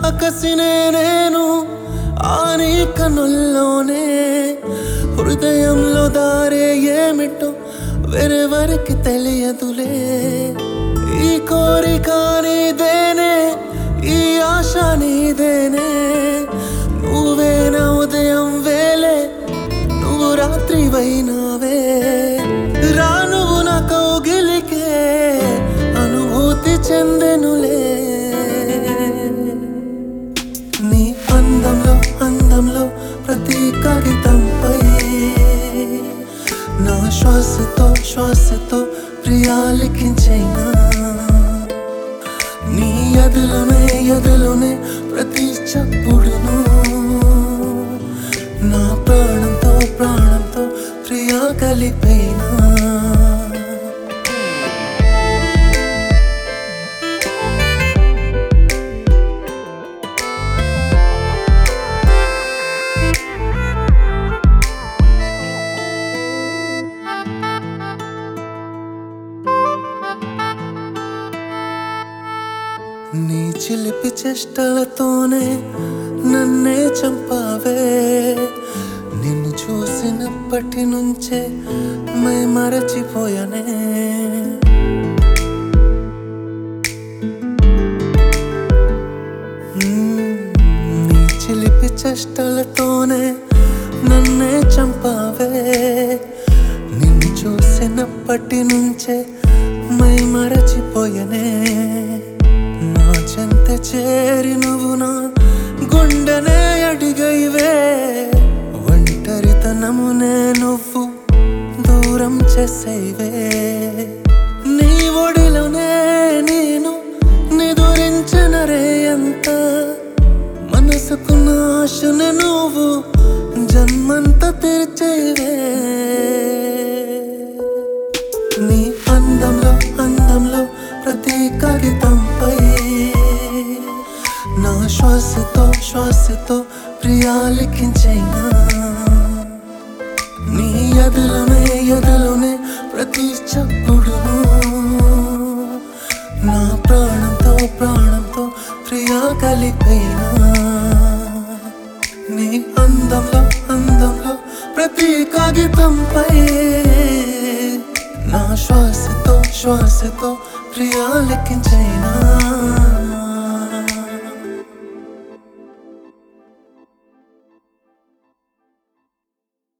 అకసినే నేను ఆని కనుల్లోనే హృదయంలో దారే ఏమిటో వేరెవరికి తెలియదులే ఈ కోరిక నీదేనే ఈ ఆశ నీదేనే నువ్వే నా ఉదయం వేలే నువ్వు రాత్రి వైనావే రానువు నా కౌగిలికే అనుభూతి చెందెనులే నీ అందంలో అందంలో ప్రతి కాగితంపై నా శ్వాసతో శ్వాసతో ప్రియా లిఖించైనా నీ ఎదులునే ఎదులునే ప్రతి చప్పుడును నా ప్రాణంతో ప్రాణంతో ప్రియా కలిపైనా నీ చిలిపి చేష్టలతోనే నన్నే చంపావే నిన్ను చూసినప్పటి నుంచే మై మరచిపోయానే మ్మ్, నీ చిలిపి చేష్టలతోనే నన్నే చంపావే నిన్ను చూసినప్పటి నుంచే మై మరచిపోయనే నా చెంత చేరి నువ్వు నా గుండెనే అడిగైవే ఒంటరితనమునే నువ్వు దూరం చేసేవే నీ ఒడిలోనే నేను నిదురించనరే అంత మనసుకు నాశను నువ్వు జన్మంత తెరిచేవే నీ అందంలో అందంలో ప్రతి కాగితంపై నా శ్వాసతో శ్వాసతో ప్రియా లిఖించైనా నీ ఎదులునే ఎదులునే ప్రతి చప్పుడును నా ప్రాణంతో ప్రాణంతో ప్రియా కలిపైనా నీ అందంలో అందంలో ప్రతి కాగితంపై నా శ్వాసతో శ్వాసతో ప్రియా లెక్కించైనా